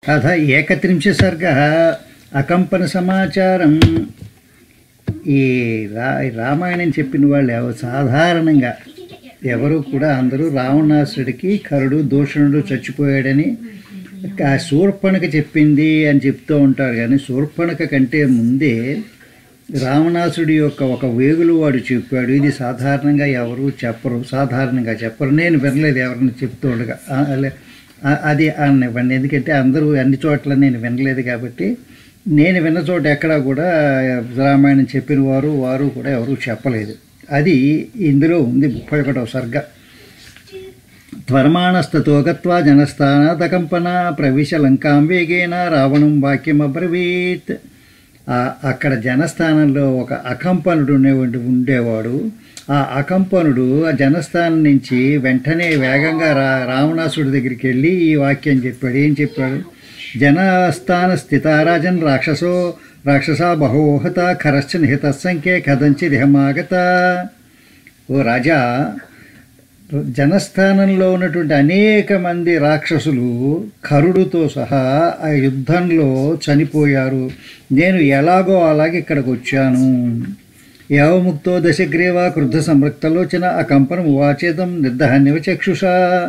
అథ ఏకత్రింశ సర్గ అకంపన సమాచారం ఈ రా రామాయణం చెప్పిన వాళ్ళు ఎవ- సాధారణంగా ఎవరు కూడా అందరూ రావణాసుడికి కరుడు దూషణుడు చచ్చిపోయాడని ఆ శూర్పణక చెప్పింది అని చెప్తూ ఉంటారు కానీ శూర్పణక కంటే ముందే రావణాసుడి యొక్క ఒక వేగులు వాడు చెప్పాడు ఇది సాధారణంగా ఎవరు చెప్పరు సాధారణంగా చెప్పరు నేను వినలేదు ఎవరిని చెప్తూ ఉండగా ఆ, అలే- ఆ, అది అనివ్వండి ఎందుకంటే అందరూ అన్ని చోట్ల నేను వినలేదు కాబట్టి నేను విన్న చోట ఎక్కడా కూడా రామాయణం చెప్పిన వారు వారు కూడా ఎవరు చెప్పలేదు అది ఇందులో ఉంది ముప్పై ఒకటవ సర్గ త్వరమాణస్తతో గత్వా జనస్థానాదకంపన ప్రవిశ లంకాం వేగేన రావణం వాక్యమబ్రవీత్ ఆ- అక్కడ జనస్థానంలో ఒక అకంపనుడు ఉండేవాడు ఉండేవాడు ఆ అకంపనుడు ఆ జనస్థానం నుంచి వెంటనే వేగంగా రా రావణాసుడి దగ్గరికి వెళ్ళి ఈ వాక్యం చెప్పాడు ఏం చెప్పాడు జనస్థాన స్థితారాజన్ రాక్షసో రాక్షస బహోహత ఖరశ్చ నిహిత సంఖ్యే కథంచిదిహమాగత ఓ రాజా జనస్థానంలో ఉన్నటువంటి అనేక మంది రాక్షసులు కరుడుతో సహా ఆ యుద్ధంలో చనిపోయారు నేను ఎలాగో అలాగే ఇక్కడికి వచ్చాను యావముక్తో దశగ్రీవ క్రుద్ధ సంరక్తలోచన ఆ కంపనం వాచేదం నిర్దహన్యవ చక్షుష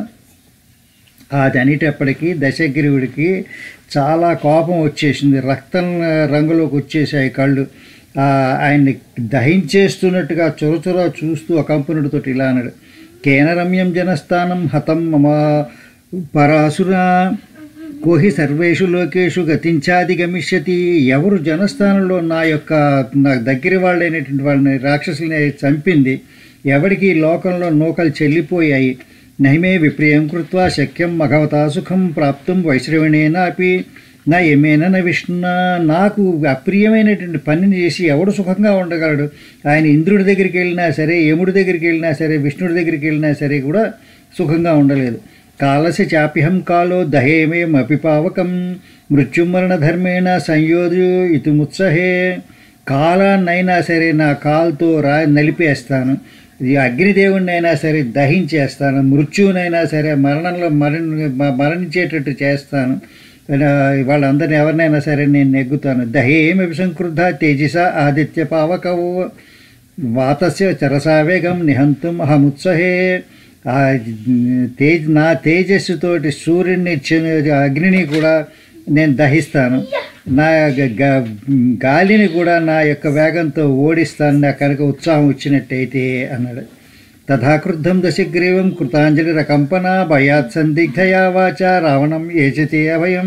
అదనేటప్పటికీ దశగ్రీవుడికి చాలా కోపం వచ్చేసింది రక్తం రంగులోకి వచ్చేసాయి కళ్ళు ఆ, ఆయన్ని దహించేస్తున్నట్టుగా చొరచొర చూస్తూ అకంపనుడితో ఇలా అన్నాడు కేనరమ్యం జనస్థానం హతం మమ పరాసుర కోహి సర్వేషు లోకేషు గతించాది గమిష్యతి ఎవరు జనస్థానంలో నా యొక్క నా దగ్గర వాళ్ళైనటువంటి వాళ్ళని రాక్షసుల్ని చంపింది ఎవరికి ఈ లోకంలో నూకలు చెల్లిపోయాయి నైమే విప్రియం కృత్వా శక్యం మఘవతా సుఖం ప్రాప్తం వైశ్రవణేన అపి నా ఏమైనా నా విష్ణు నాకు అప్రియమైనటువంటి పనిని చేసి ఎవడు సుఖంగా ఉండగలడు ఆయన ఇంద్రుడి దగ్గరికి వెళ్ళినా సరే యముడి దగ్గరికి వెళ్ళినా సరే విష్ణుడి దగ్గరికి వెళ్ళినా సరే కూడా సుఖంగా ఉండలేదు కాలసి చాప్యహం కాలో దహేమేం అపిపావకం మృత్యుమరణ ధర్మేణ సంయోధు ఇతుముత్సహే కాలాన్నైనా సరే నా కాలుతో రా నలిపేస్తాను ఈ అగ్నిదేవుణ్ణైనా సరే దహించేస్తాను మృత్యువునైనా సరే మరణంలో మరణి మ- మరణించేటట్టు చేస్తాను ఆ, వాళ్ళందరిని ఎవరినైనా సరే నేను నెగ్గుతాను దహేమి విసంక్రుద్ధ తేజస ఆదిత్య పావకవు వాతస్య చరసావేగం నిహంతుం అహముత్సహే ఆ తేజ్ నా తేజస్సుతోటి సూర్యుడిని చ- అగ్నిని కూడా నేను దహిస్తాను నా గ- గ- గాలిని కూడా నా యొక్క వేగంతో ఓడిస్తాను నాకు కనుక ఉత్సాహం వచ్చినట్టయితే అన్నాడు తథా క్రుద్ధం దశగ్రీవం కృతాంజలి రకంపన భయాత్ సందిగ్ధయా వాచ రావణం ఏచతే అభయం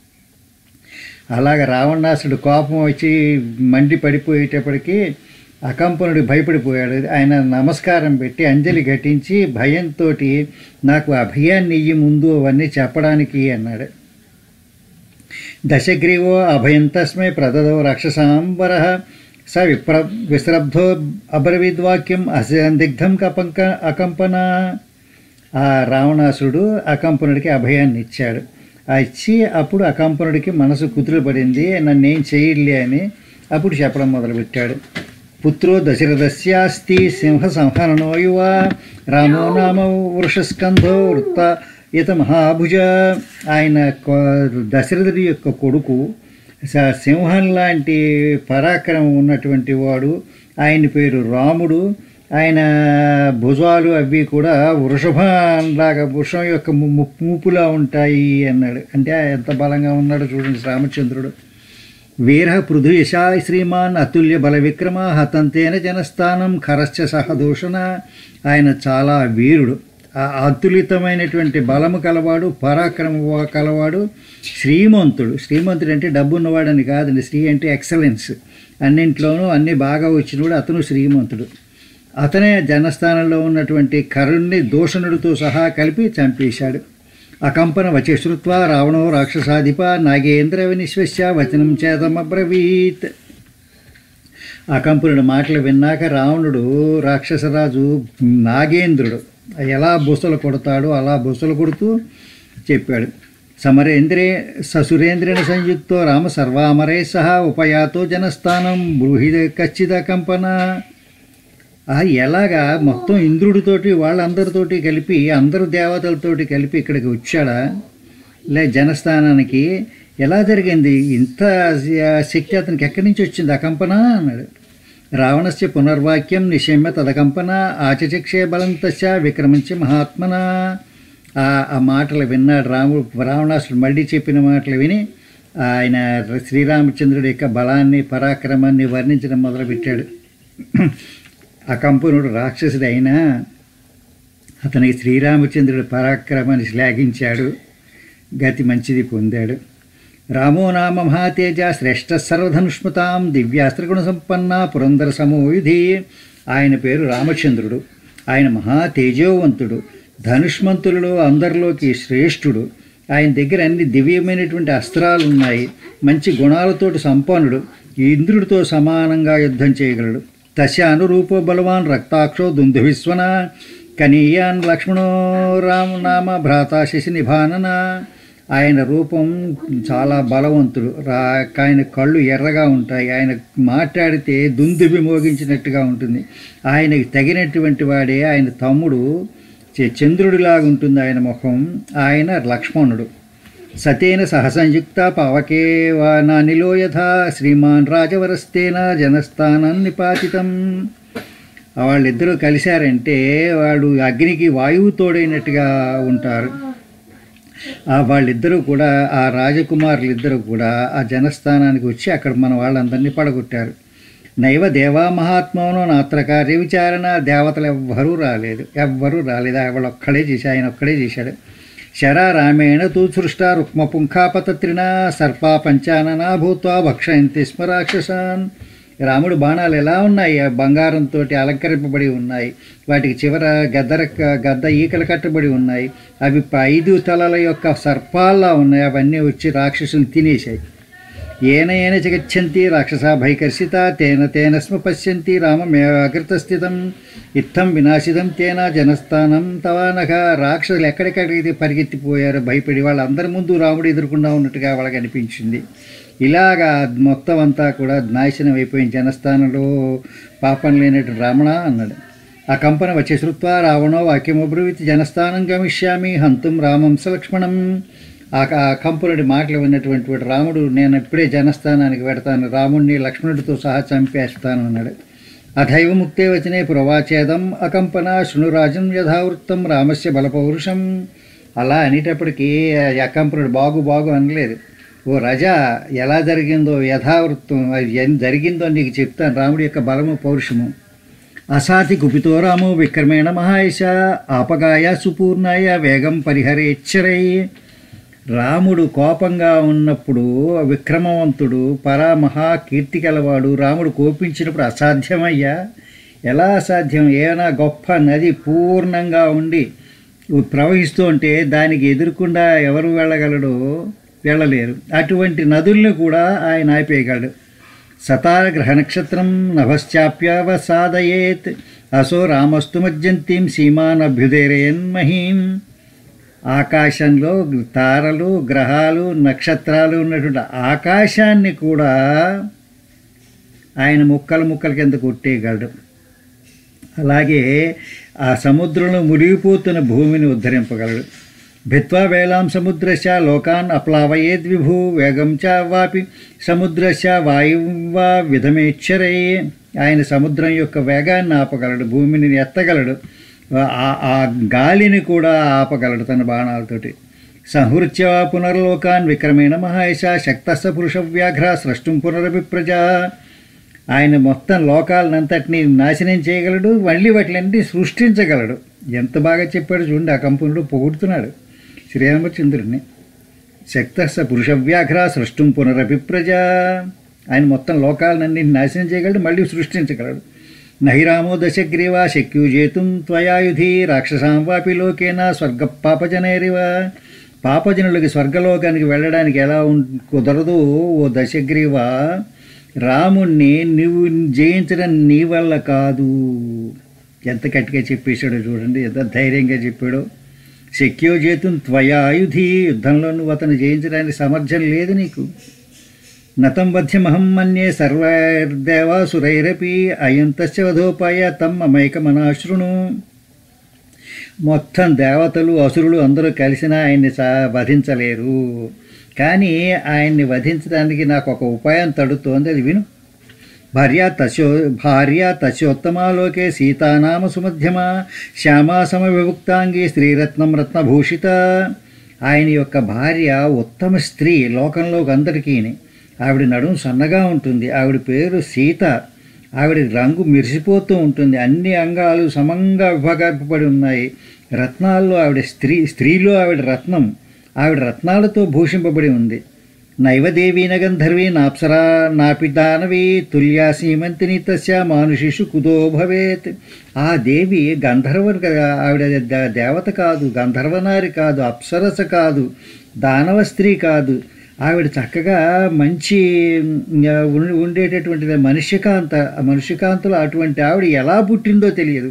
అలాగ రావణాసుడు కోపం వచ్చి మండి పడిపోయేటప్పటికీ అకంపనుడు భయపడిపోయాడు ఆయన నమస్కారం పెట్టి అంజలి ఘటించి భయంతో నాకు అభయాన్ని ఇయ్యి ముందు అవన్నీ చెప్పడానికి అన్నాడు దశగ్రీవో అభయం తస్మై ప్రదదో రాక్షసాంబర స విప్ర విశ్రబ్ధో అబ్రవీద్వాక్యం అసందిగ్ధం కపంక అకంపన ఆ రావణాసుడు అకంపనుడికి అభయాన్ని ఇచ్చాడు ఆ ఇచ్చి అప్పుడు అకంపనుడికి మనసు కుదురు పడింది నన్ను ఏం చేయలే అని అప్పుడు చెప్పడం మొదలుపెట్టాడు పుత్రో దశరథస్యాస్తి సింహ సంహరణో యువ రామో నామ వృషస్కంధో వృత్త ఇత మహాభుజ ఆయన కొ- దశరథుడి యొక్క కొడుకు స- సింహం లాంటి పరాక్రమం ఉన్నటువంటి వాడు ఆయన పేరు రాముడు ఆయన భుజాలు అవి కూడా వృషభంలాగా వృషం యొక్క ము- ము- మూపులా ఉంటాయి అన్నాడు అంటే ఎంత బలంగా ఉన్నాడో చూడండి రామచంద్రుడు వీర పృథుయశా శ్రీమాన్ అతుల్య బల విక్రమ హతంతేన జనస్థానం ఖరశ్చ సహదూషణ ఆయన చాలా వీరుడు ఆ అతులితమైనటువంటి బలము కలవాడు పరాక్రమ కలవాడు శ్రీమంతుడు శ్రీమంతుడు అంటే డబ్బు ఉన్నవాడని కాదండి శ్రీ అంటే ఎక్సలెన్స్ అన్నింట్లోనూ అన్నీ బాగా వచ్చినవాడు అతను శ్రీమంతుడు అతనే జనస్థానంలో ఉన్నటువంటి కరుణ్ణి దూషణుడితో సహా కలిపి చంపేశాడు అకంపన వచ శ్రుత్వా రావణో రాక్షసాధిప నాగేంద్ర వినిశ్వస్య వచనం చేతమబ్రవీత్ అకంపనుడి మాటలు విన్నాక రావణుడు రాక్షసరాజు నాగేంద్రుడు ఎలా బుసలు కొడతాడో అలా బుసలు కొడుతూ చెప్పాడు సమరేంద్రే ససురేంద్రేణ సంయుక్తో రామ సర్వామరే సహా ఉపయాతో జనస్థానం బ్రూహి కచ్చిద కంపన ఆ ఎలాగా మొత్తం ఇంద్రుడితోటి వాళ్ళందరితోటి కలిపి అందరు దేవతలతోటి కలిపి ఇక్కడికి వచ్చాడా లే జనస్థానానికి ఎలా జరిగింది ఇంత శక్తి అతనికి ఎక్కడి నుంచి వచ్చింది ఆ కంపన అన్నాడు రావణస్య పునర్వాక్యం నిశమ్య తదకంపన ఆచచక్షే బలం తస్య విక్రమించి మహాత్మన ఆ ఆ మాటలు విన్నాడు రాముడు రావణాసుడు మళ్ళీ చెప్పిన మాటలు విని ఆయన శ్రీరామచంద్రుడి యొక్క బలాన్ని పరాక్రమాన్ని వర్ణించడం మొదలుపెట్టాడు అకంపనుడు రాక్షసుడు అయినా అతనికి శ్రీరామచంద్రుడి పరాక్రమాన్ని శ్లాఘించాడు గతి మంచిది పొందాడు రామో నామ మహాతేజ శ్రేష్ఠ సర్వధనుష్మతాం దివ్యాస్త్రగుణ సంపన్న పురందర సమోయుధి ఆయన పేరు రామచంద్రుడు ఆయన మహా తేజోవంతుడు ధనుష్మంతులలో అందరిలోకి శ్రేష్ఠుడు ఆయన దగ్గర అన్ని దివ్యమైనటువంటి అస్త్రాలు ఉన్నాయి మంచి గుణాలతోటి సంపన్నుడు ఇంద్రుడితో సమానంగా యుద్ధం చేయగలడు తస్య అనురూపో బలవాన్ రక్తాక్షో దుందు విశ్వన కనీయాన్ లక్ష్మణో రామనామ భ్రాత శశి నిభానన ఆయన రూపం చాలా బలవంతుడు రా ఆయన కళ్ళు ఎర్రగా ఉంటాయి ఆయన మాట్లాడితే దుందుబి మోగించినట్టుగా ఉంటుంది ఆయనకి తగినటువంటి వాడే ఆయన తమ్ముడు చ- చంద్రుడిలాగా ఉంటుంది ఆయన ముఖం ఆయన లక్ష్మణుడు సతేన సహసంయుక్త పవకే నానిలో యథా శ్రీమాన్ రాజవరస్తేన జనస్థానం నిపాతితం వాళ్ళిద్దరూ కలిశారంటే వాడు అగ్నికి వాయువు తోడైనట్టుగా ఉంటారు ఆ వాళ్ళిద్దరూ కూడా ఆ రాజకుమారులు ఇద్దరు కూడా ఆ జనస్థానానికి వచ్చి అక్కడ మన వాళ్ళందరినీ పడగొట్టారు నైవ దేవా మహాత్మను నాత్ర కార్య విచారణ దేవతలు ఎవ్వరూ రాలేదు ఎవ్వరూ రాలేదు ఆయన ఒక్కడే చేసి ఆయన ఒక్కడే చేశాడు శరా రామేణ తూ సృష్ట రుక్మ పుంఖాపతత్రిణ సర్పా పంచాననా భూత్వా భక్షయంతి స్మ రాక్షసాన్ రాముడు బాణాలు ఎలా ఉన్నాయి ఆ బంగారంతో అలంకరింపబడి ఉన్నాయి వాటికి చివర గద్దర గద్ద ఈకలు కట్టబడి ఉన్నాయి అవి ప- ఐదు తలల యొక్క సర్పాల్లా ఉన్నాయి అవన్నీ వచ్చి రాక్షసులు తినేశాయి ఏన ఏన జగచ్చంతి రాక్షస భైకర్షిత తేన తేన స్మ పశ్యంతి రామమేవాకృతస్థితం ఇత్తం వినాశితం తేన జనస్థానం తవానక రాక్షసులు ఎక్కడెక్కడికి పరిగెత్తిపోయారు భయపడి వాళ్ళందరి ముందు రాముడు ఎదుర్కొన్నా ఉన్నట్టుగా వాళ్ళకి అనిపించింది ఇలాగా మొత్తం అంతా కూడా నాశనం అయిపోయిన జనస్థానంలో పాపం లేనట్టు రావణ అన్నాడు ఆ కంపన వచ్చే శృత్వా రావణో వాక్యమబ్రవీతి జనస్థానం గమిష్యామి హంతుం రామం సలక్ష్మణం ఆ ఆ కంపునుడి మాటలు విన్నటువంటి వాడు రాముడు నేను ఇప్పుడే జనస్థానానికి పెడతాను రాముడిని లక్ష్మణుడితో సహా చంపేస్తాను అన్నాడు అథైవ ముక్తే వచనే ప్రవాచేదం అకంపన శృణురాజం యథావృత్తం రామస్య బలపౌరుషం అలా అనేటప్పటికీ ఆ అకంపనుడు బాగు బాగు అనలేదు ఓ రజా ఎలా జరిగిందో యథావృత్తం అది ఏం జరిగిందో నీకు చెప్తాను రాముడి యొక్క బలము పౌరుషము అసాతి కుపితో రామో విక్రమేణ మహాయశ ఆపగాయ సుపూర్ణాయ వేగం పరిహరేచ్చరై రాముడు కోపంగా ఉన్నప్పుడు విక్రమవంతుడు పరామహా కీర్తి కలవాడు రాముడు కోపించినప్పుడు అసాధ్యమయ్యా ఎలా అసాధ్యం ఏమైనా గొప్ప నది పూర్ణంగా ఉండి ప్రవహిస్తూ ఉంటే దానికి ఎదురుకుండా ఎవరు వెళ్ళగలడు వెళ్ళలేరు అటువంటి నదుల్ని కూడా ఆయన ఆపేయగలడు సతాగ్రహ నక్షత్రం నభశ్చాప్యావసాదయేత్ అసో రామస్తు మజ్జంతిం సీమానభ్యుదేరయన్ మహీం ఆకాశంలో తారలు గ్రహాలు నక్షత్రాలు ఉన్నటువంటి ఆకాశాన్ని కూడా ఆయన ముక్కలు ముక్కల కింద కొట్టేయగలడు అలాగే ఆ సముద్రంలో మునిగిపోతున్న భూమిని ఉద్ధరింపగలడు భిత్వా వేలాం సముద్రశ లోకాన్ అప్లావయేద్ విభు వేగం చ వాపి సముద్రశ వాయువా విధమేచ్చరై ఆయన సముద్రం యొక్క వేగాన్ని ఆపగలడు భూమిని ఎత్తగలడు ఆ- ఆ గాలిని కూడా ఆపగలడు తన బాణాలతోటి సంహృత్య పునర్లోకాన్ విక్రమేణ మహాయశ శక్తస్స పురుష వ్యాఘ్ర స్రష్టం పునరభిప్రజ ఆయన మొత్తం లోకాలనంతటినీ నాశనం చేయగలడు మళ్ళీ వాటిలన్నీ సృష్టించగలడు ఎంత బాగా చెప్పాడు చూడండి ఆ కంపెనీలో పొగుడుతున్నాడు శ్రీరామచంద్రుడిని శక్తస్స పురుష వ్యాఘ్ర సృష్టం పునరభిప్రజ ఆయన మొత్తం లోకాలన్నీ నాశనం చేయగలడు మళ్ళీ సృష్టించగలడు నహిరామో దశగ్రీవా శక్యూజేతుం త్వయాయుధి రాక్షసాం వాపి లోకేన స్వర్గ పాపజనైరివ పాపజనులకి స్వర్గలోకానికి వెళ్ళడానికి ఎలా ఉం కుదరదు ఓ దశగ్రీవ రాముణ్ణి నువ్వు జయించడం నీ వల్ల కాదు ఎంత గట్టిగా చెప్పేశాడో చూడండి ఎంత ధైర్యంగా చెప్పాడో శక్యోజేతుం త్వయాయుధి యుద్ధంలో నువ్వు అతను జయించడానికి సమర్థం లేదు నీకు నతం వధ్యమహం మన్యే సర్వైర్దేవాసురైరపి అయం తస్య వధోపాయ తమ్ మమైకమనాశృణు మొత్తం దేవతలు అసురులు అందరూ కలిసినా ఆయన్ని సా వధించలేరు కానీ ఆయన్ని వధించడానికి నాకు ఒక ఉపాయం తడుతోంది అది విను భార్య తస్యో భార్య తస్యోత్తమాలోకే సీతానామ సుమధ్యమా శ్యామా సమవిభుక్తాంగి శ్రీరత్నం రత్నభూషిత ఆయన యొక్క భార్య ఉత్తమ స్త్రీ లోకంలోకి అందరికీ ఆవిడ నడుము సన్నగా ఉంటుంది ఆవిడ పేరు సీత ఆవిడ రంగు మెరిసిపోతూ ఉంటుంది అన్ని అంగాలు సమంగా విభాగపడి ఉన్నాయి రత్నాల్లో ఆవిడ స్త్రీ స్త్రీలో ఆవిడ రత్నం ఆవిడ రత్నాలతో భూషింపబడి ఉంది నైవదేవీ నగంధర్వీ నాప్సరా నాపి దానవి తుల్యా సీమంతిని తస్య మానుషిషు కుదో భవేత్ ఆ దేవి గంధర్వ ఆవిడ ద- దేవత కాదు గంధర్వనారి కాదు అప్సరస కాదు దానవ స్త్రీ కాదు ఆవిడ చక్కగా మంచి ఆ, ఉం- ఉండేటటువంటి మనుష్యకాంత మనుష్యకాంతలో అటువంటి ఆవిడ ఎలా పుట్టిందో తెలియదు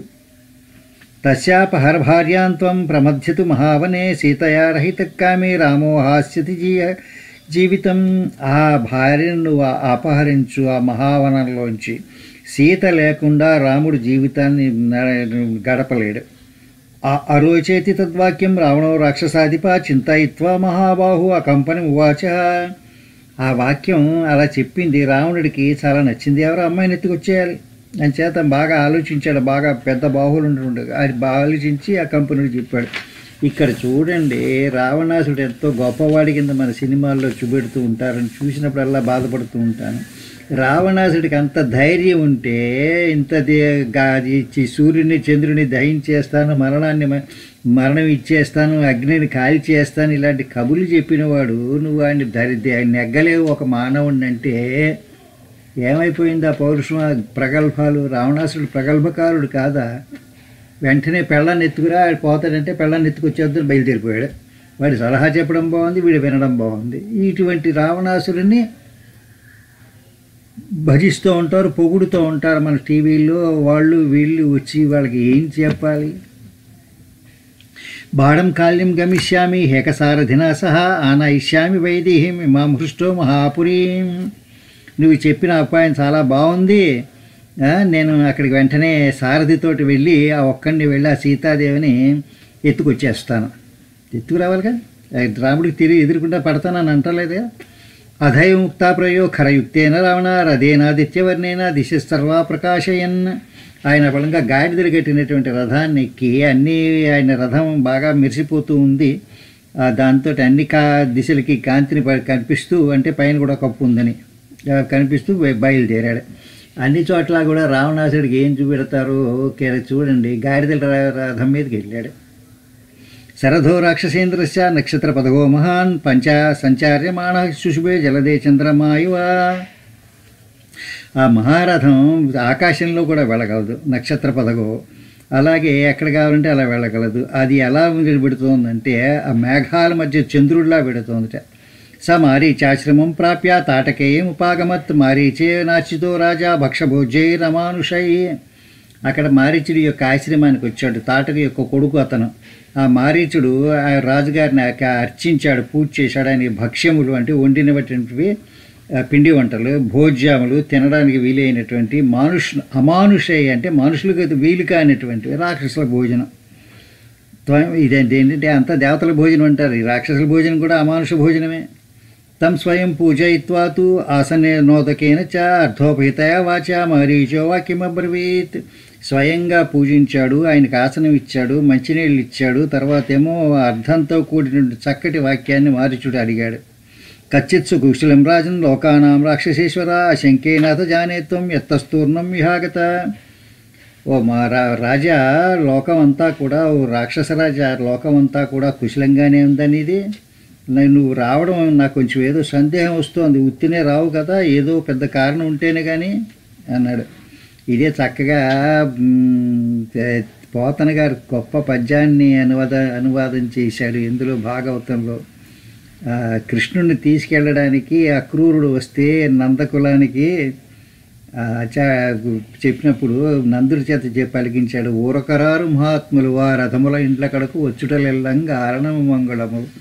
తస్యాపహరభార్యాంత్వం ప్రమధ్యతు మహావనే సీతయా రహితకామే రామో హాస్యతి జీ జీవితం ఆ భార్యను నువ్వు అపహరించు ఆ మహావనంలోంచి సీత లేకుండా రాముడు జీవితాన్ని న- గడపలేడు ఆ అరోచేతి తద్వాక్యం రావణో రాక్షసాధిప చింతయిత్వా మహాబాహు ఆ కంపని ఉవాచ ఆ వాక్యం అలా చెప్పింది రావణుడికి చాలా నచ్చింది ఎవరో అమ్మాయిని ఎత్తుకొచ్చేయాలి అని చేత బాగా ఆలోచించాడు బాగా పెద్ద బాహువులు ఉంటుండే అది బాగా ఆలోచించి ఆ కంపెనీకి చెప్పాడు ఇక్కడ చూడండి రావణాసుడు ఎంతో గొప్పవాడి కింద మన సినిమాల్లో చూపెడుతూ ఉంటారని చూసినప్పుడల్లా బాధపడుతూ ఉంటాను రావణాసుడికి అంత ధైర్యం ఉంటే ఇంత దే- గా- ఇచ్చి సూర్యుని చంద్రుని దహించేస్తాను మరణాన్ని మ- మరణం ఇచ్చేస్తాను అగ్నిని కాలి చేస్తాను ఇలాంటి కబుర్లు చెప్పినవాడు నువ్వు ఆయన ధరి ఆయన నెగ్గలేవు ఒక మానవుడిని అంటే ఏమైపోయింది ఆ పౌరుషం ఆ ప్రగల్భాలు రావణాసుడు ప్రగల్భకారుడు కాదా వెంటనే పెళ్ళాన్ని ఎత్తుకురా ఆడు పోతాడంటే పెళ్ళాన్ని ఎత్తుకొచ్చేద్దని బయలుదేరిపోయాడు వాడి సలహా చెప్పడం బాగుంది వీడు వినడం బాగుంది ఇటువంటి రావణాసురుని భజిస్తూ ఉంటారు పొగుడుతూ ఉంటారు మన టీవీల్లో వాళ్ళు వీళ్ళు వచ్చి వాళ్ళకి ఏం చెప్పాలి బాణం కాళ్యం గమిష్యామి హేకసారథినా సహా ఆనయిష్యామి వైదేహిం మాం హృష్టో మహాపురీం నువ్వు చెప్పిన ఉపాయం చాలా బాగుంది ఆ, నేను అక్కడికి వెంటనే సారథితోటి వెళ్ళి ఆ ఒక్కడిని వెళ్ళి ఆ సీతాదేవిని ఎత్తుకొచ్చేస్తాను ఎత్తుకురావాలిగా ఆ రాముడికి తిరిగి ఎదురుకుండా పడతానని అంటలేదుగా అధయముక్తా ప్రయో ఖరయుక్తేన రావణ రథేనాదిత్యవర్ణేన దిశ సర్వా ప్రకాశయన్ ఆయన బలంగా గాడిదలు కట్టినటువంటి రథాన్ని ఎక్కి అన్నీ ఆయన రథం బాగా మెరిసిపోతూ ఉంది ఆ దాంతో అన్ని కా దిశలకి కాంతిని ప- కనిపిస్తూ అంటే పైన కూడా కప్పు ఉందని ఆ, కనిపిస్తూ బయ- బయలుదేరాడు అన్ని చోట్ల కూడా రావణాసుడికి ఏం చూపెడతారో ఓకే చూడండి గాడిదల ర- రథం మీదకి వెళ్ళాడు శరథో రాక్షసేంద్రస్య నక్షత్ర పదగో మహాన్ పంచ సంచార్యమాణ శుశుభే జలదే చంద్రమాయువ ఆ మహారథం ఆకాశంలో కూడా వెళ్ళగలదు నక్షత్ర పదగో అలాగే ఎక్కడ కావాలంటే అలా వెళ్ళగలదు అది ఎలా పెడుతోందంటే ఆ మేఘాల మధ్య చంద్రుడిలా పెడుతోందట స మారీచాశ్రమం ప్రాప్య తాటకేయం ఉపాగమత్ మారీచే నాచితో రాజా భక్షభోజే రమానుషై అక్కడ మారీచుడి యొక్క ఆశ్రమానికి వచ్చాడు తాటక యొక్క కొడుకు అతను ఆ మారీచుడు ఆ రాజుగారిని ఆ- అర్చించాడు పూజ చేశాడు ఆయన భక్ష్యములు అంటే వండినటువంటివి ఆ, పిండి వంటలు భోజ్యములు తినడానికి వీలైనటువంటి మానుష్ అమానుషయ అంటే మనుషులకు అయితే వీలు కానిటువంటివి రాక్షసుల భోజనం త్వం- ఇదేంటి ఏంటంటే అంత దేవతల భోజనం అంటారు ఈ రాక్షసుల భోజనం కూడా అమానుష భోజనమే తం స్వయం పూజయిత్వా తు ఆసనే నోదకేన చ అర్థోపహితయా వాచ మరీచో వాక్యమబ్రవీత్ స్వయంగా పూజించాడు ఆయనకు ఆసనం ఇచ్చాడు మంచినీళ్ళు ఇచ్చాడు తర్వాత ఏమో అర్థంతో కూడిన చక్కటి వాక్యాన్ని మారీచుడు అడిగాడు కచ్చిత్సు కుశలం రాజన్ లోకానాం రాక్షసేశ్వర శంకేనాథ జానేత్వం ఎత్తస్తూర్ణం విహాగత ఓ మా రా రాజా లోకమంతా కూడా ఓ రాక్షస రాజా లోకమంతా కూడా కుశలంగానే ఉందని ఇది నే- నువ్వు రావడం నాకు కొంచెం ఏదో సందేహం వస్తోంది ఉత్తినే రావు కదా ఏదో పెద్ద కారణం ఉంటేనే కానీ అన్నాడు ఇదే చక్కగా మ్, తే- పోతన గారు గొప్ప పద్యాన్ని అనువాద అనువాదం చేశాడు ఇందులో భాగవతంలో ఆ, కృష్ణుడిని తీసుకెళ్ళడానికి అక్రూరుడు వస్తే నందకులానికి ఆ, చ- చెప్పినప్పుడు నందుడి చేత చెప్పి పలికించాడు ఊరకరారు మహాత్ములు వా రథముల ఇండ్ల కడకు వచ్చుటలెల్లంగా అరణము మంగళము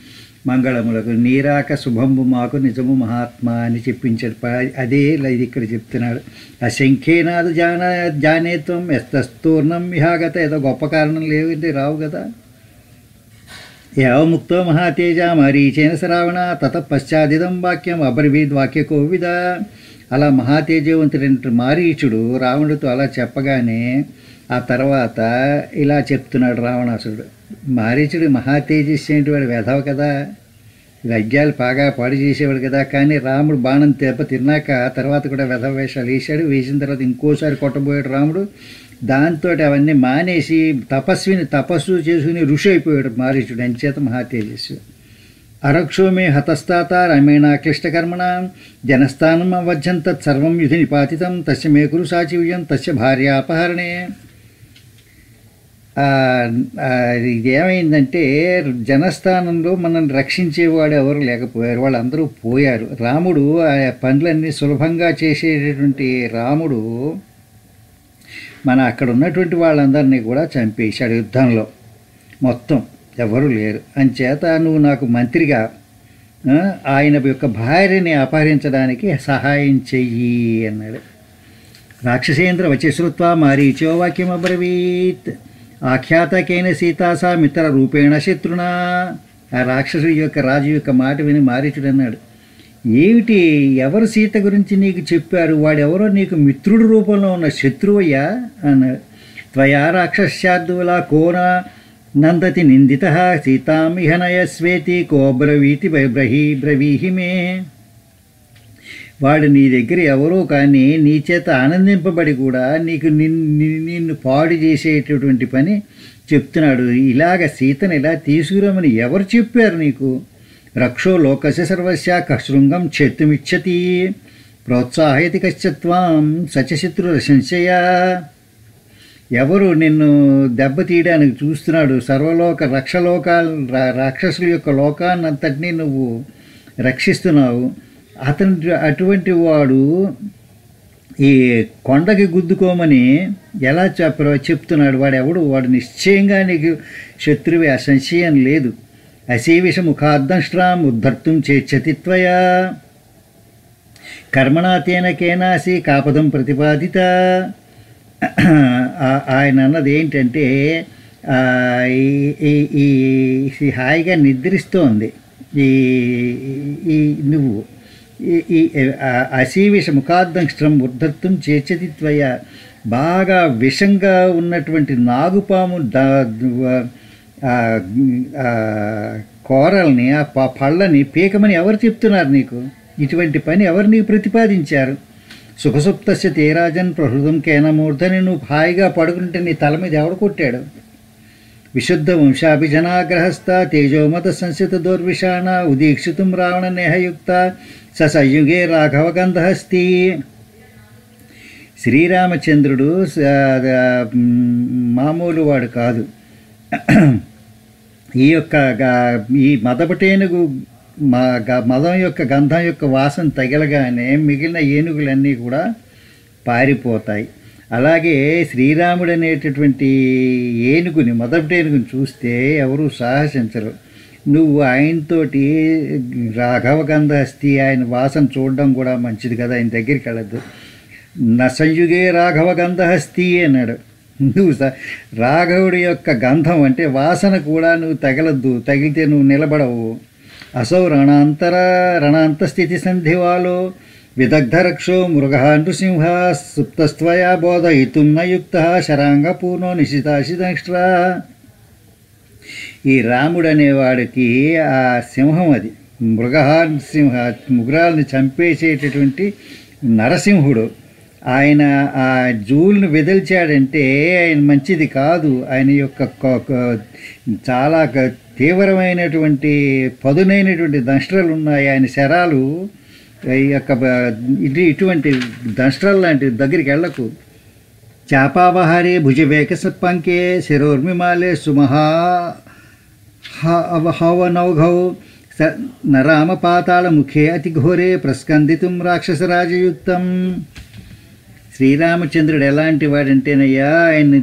మంగళములకు నీరాక శుభంబు మాకు నిజము మహాత్మా అని చెప్పించాడు ప- అదే ఇది ఇక్కడ చెప్తున్నాడు అశంఖ్యేనాదు జాన జానేత్వం ఎస్తూర్ణం విహాగత ఏదో గొప్ప కారణం లేవంటే రావు కదా యావముక్తో మహాతేజ మరీచేన శ్రావణ తత పశ్చాదిదం వాక్యం అబ్రవీద్ వాక్య కోవిద అలా మహాతేజవంతుడైన మారీచుడు రావణుడితో అలా చెప్పగానే ఆ తర్వాత ఇలా చెప్తున్నాడు రావణాసుడు మారీచుడు మహాతేజస్వి వాడు వెధవ కదా యజ్ఞాలు బాగా పాడు చేసేవాడు కదా కానీ రాముడు బాణం దెబ్బ తిన్నాక తర్వాత కూడా వెధవ వేషాలు వేశాడు వేసిన తర్వాత ఇంకోసారి కొట్టబోయాడు రాముడు దాంతో అవన్నీ మానేసి తపస్విని తపస్సు చేసుకుని ఋషి అయిపోయాడు మారీచుడు అంచేత మహాతేజస్వి అరక్షో మే హతస్తాత రమేణ క్లిష్టకర్మణ జనస్థానం అవధ్యం తత్సర్వం యుధి నిపాతితం తస్య మే కురు సాచివ్యం తస్య భార్యాపహరణే ఆ, ఆ, ఇది ఏమైందంటే జనస్థానంలో మనల్ని రక్షించేవాడు ఎవరు లేకపోయారు వాళ్ళందరూ పోయారు రాముడు ఆ పనులన్నీ సులభంగా చేసేటటువంటి రాముడు మన అక్కడ ఉన్నటువంటి వాళ్ళందరినీ కూడా చంపేశాడు యుద్ధంలో మొత్తం ఎవరు లేరు అంచేత నువ్వు నాకు మంత్రిగా ఆ, ఆయన యొక్క భార్యని అపహరించడానికి సహాయం చెయ్యి అన్నాడు రాక్షసేంద్ర వచశ్రుత్వా మారీచో వాక్యం అబ్రవీత్ ఆఖ్యాతకైన సీతాసా మిత్ర రూపేణ శత్రునా ఆ రాక్షసుడి యొక్క రాజు యొక్క మాట విని మారీచుడు అన్నాడు ఏమిటి ఎవరు సీత గురించి నీకు చెప్పారు వాడెవరో నీకు మిత్రుడి రూపంలో ఉన్న శత్రువయ్యా అన్నాడు త్వయా రాక్షస్యాద్దులా కోన నందతి నిందిత సీతాం ఇహనయ స్వేతి కోబ్రవీతి బ్రహీ బ్రవీహి మే వాడు నీ దగ్గర ఎవరో కానీ నీ చేత ఆనందింపబడి కూడా నీకు నిన్- ని- నిన్ను పాడు చేసేటటువంటి పని చెప్తున్నాడు ఇలాగ సీతను ఇలా తీసుకురమని ఎవరు చెప్పారు నీకు రక్షో లోకస్య సర్వస్య కశృంగం చేతుమిచ్చతి ప్రోత్సాహయతి కశ్చత్వాం సచశత్రు సంశయ ఎవరు నిన్ను దెబ్బతీయడానికి చూస్తున్నాడు సర్వలోక రక్షలోకాల రా- రాక్షసుల యొక్క లోకాన్నంతటినీ నువ్వు రక్షిస్తున్నావు అతని అటువంటి వాడు ఈ కొండకి గుద్దుకోమని ఎలా చెప్ప చెప్తున్నాడు వాడు ఎవడు వాడు నిశ్చయంగా నీకు శత్రువే అసంశయం లేదు అశీవిష ముఖార్దంష్ట్రాం ఉద్ధర్తుం చేచ్చతి త్వయా కర్మణా తేన కేనాసి కాపదం ప్రతిపాదిత ఆ- ఆయన అన్నది ఏంటంటే ఆ, ఈ- ఈ- ఈ ఈ హాయిగా నిద్రిస్తోంది ఈ ఈ నువ్వు ఈ ఈ ఆ- అశీవిష ముఖార్దంష్ట్రం ఉద్ధర్తం చేర్చతి త్వయ బాగా విషంగా ఉన్నటువంటి నాగుపాము దా ఆ, ఆ, కోరల్ని ఆ ప- పళ్ళని పీకమని ఎవరు చెప్తున్నారు నీకు ఇటువంటి పని ఎవరు నీకు ప్రతిపాదించారు సుఖసుప్తస్య తీరాజన్ ప్రహృదం కేనమూర్ధని నువ్వు హాయిగా పడుకుంటే నీ తల మీద ఎవడు కొట్టాడు విశుద్ధ వంశాభిజనాగ్రహస్థ తేజోమత సంసిత దౌర్విషాణ ఉదీక్షితుం రావణ నేహయుక్త స సంయుగే రాఘవ గంధహస్తి శ్రీరామచంద్రుడు స- ఆ, మ్, మామూలు వాడు కాదు ఈ యొక్క గ- ఈ మదపటేనుగు మా గ- మదం యొక్క గంధం యొక్క వాసన తగలగానే మిగిలిన ఏనుగులన్నీ కూడా పారిపోతాయి అలాగే శ్రీరాముడు అనేటటువంటి ఏనుగుని మొదటేనుగుని చూస్తే ఎవరు సాహసించరు నువ్వు ఆయనతోటి రాఘవ గంధహస్తి ఆయన వాసన చూడడం కూడా మంచిది కదా ఆయన దగ్గరికి వెళ్ళద్దు నసంయుగే రాఘవ గంధహస్తి అన్నాడు నువ్వు స- రాఘవుడి యొక్క గంధం అంటే వాసన కూడా నువ్వు తగలద్దు తగిలితే నువ్వు నిలబడవు అసౌ రణాంతర రణాంతస్థితి సంధివాలో విదగ్ధరక్షో మృగ నృసింహ సుప్తస్త్వయా బోధయితుం నయుక్త శరాంగపూర్ణో నిశితాశిదక్ష ఈ రాముడు అనేవాడికి ఆ సింహం అది మృగ సింహ మృగాల్ని చంపేసేటటువంటి నరసింహుడు ఆయన ఆ జూల్ని వెదిల్చాడంటే ఆయన మంచిది కాదు ఆయన యొక్క కొ- కొ- చాలా క- తీవ్రమైనటువంటి పదునైనటువంటి దంష్ట్రలు ఉన్నాయి ఆయన శరాలు ఈ యొక్క బ- ఇది ఇటువంటి దంష్ట్రల్ లాంటి దగ్గరికి వెళ్ళకు చాపావహారే భుజవేక సత్పంకే శిరోర్మిమాలే సుమహా హవనౌఘౌ స నరామ పాతాళ ముఖే అతి ఘోరే ప్రస్కందితుం రాక్షసరాజయుక్తం శ్రీరామచంద్రుడు ఎలాంటి వాడంటేనయ్యా ఆయన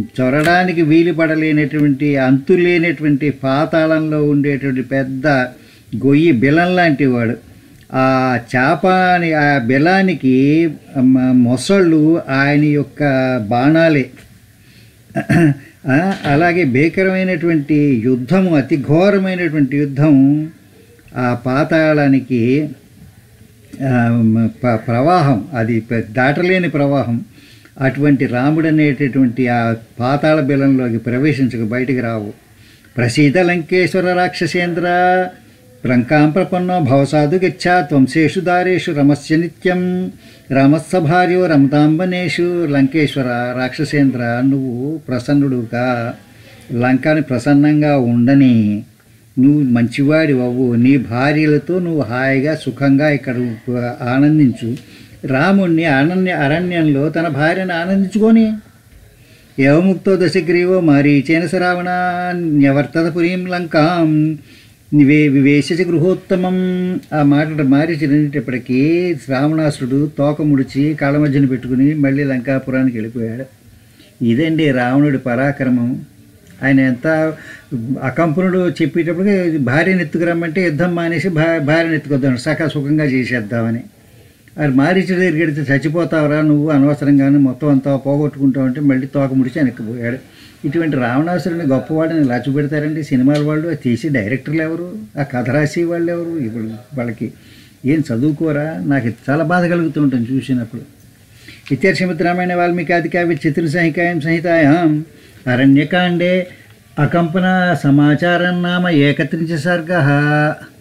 చొరడానికి వీలు పడలేనటువంటి అంతు లేనటువంటి పాతాళంలో ఉండేటువంటి పెద్ద గొయ్యి బిలం లాంటి వాడు ఆ చేప అని ఆ బిలానికి మ- మొసళ్ళు ఆయన యొక్క బాణాలే ఆ, అలాగే భీకరమైనటువంటి యుద్ధము అతి ఘోరమైనటువంటి యుద్ధం ఆ పాతాళానికి ఆ, మ- ప- ప్రవాహం అది ప- దాటలేని ప్రవాహం అటువంటి రాముడు అనేటటువంటి ఆ పాతాళ బిలంలోకి ప్రవేశించక బయటికి రావు ప్రసీద లంకేశ్వర రాక్షసేంద్ర లంకాం ప్రపన్నో భవసాధు గచ్చా త్వంశేషు దారేషు రమస్య నిత్యం రమస్స భార్యో రమతాంబనేషు లంకేశ్వర రాక్షసేంద్ర నువ్వు ప్రసన్నుడుగా లంకని ప్రసన్నంగా ఉండని నువ్వు మంచివాడి అవ్వు నీ భార్యలతో నువ్వు హాయిగా సుఖంగా ఇక్కడ ఆనందించు రాముణ్ణి అరణ్య అరణ్యంలో తన భార్యను ఆనందించుకొని యవముక్తో దశగ్రీవో మారీచేన సరావణ న్యవర్తత పురీం లంకాం నివే వివేశ గృహోత్తమం ఆ మాట మారించినప్పటికీ రావణాసురుడు తోక ముడిచి కాళ్ళ మధ్యన పెట్టుకుని మళ్ళీ లంకాపురానికి వెళ్ళిపోయాడు ఇదండి రావణుడి పరాక్రమం ఆయన ఎంత అకంపనుడు చెప్పేటప్పటికి భార్యను ఎత్తుకురమ్మంటే యుద్ధం మానేసి భా భార్యను ఎత్తుకొద్దాం సకా సుఖంగా చేసేద్దామని అది మారీచు దగ్గరికి వెడితే చచ్చిపోతావురా నువ్వు అనవసరంగానే మొత్తం అంతా పోగొట్టుకుంటావు అంటే మళ్ళీ తోక ముడిచి వెనక్కిపోయాడు ఇటువంటి రావణాసురుని గొప్పవాడిని ఇలా చూపెడతారండి సినిమాల వాళ్ళు అది తీసి డైరెక్టర్లు ఎవరు ఆ కథ రాసి వాళ్ళు ఎవరు ఇప్పుడు వాళ్ళకి ఏం చదువుకోరా నాకు ఇది చాలా బాధ కలుగుతూ ఉంటుంది చూసినప్పుడు ఇత్యర్షమిత్ రామాయణ వాల్మీకి ఆది కావ్య చిత్ర సంహికాయం సంహితాయాం అరణ్యకాండే అకంపన సమాచారం నామ ఏకత్రించ సర్గ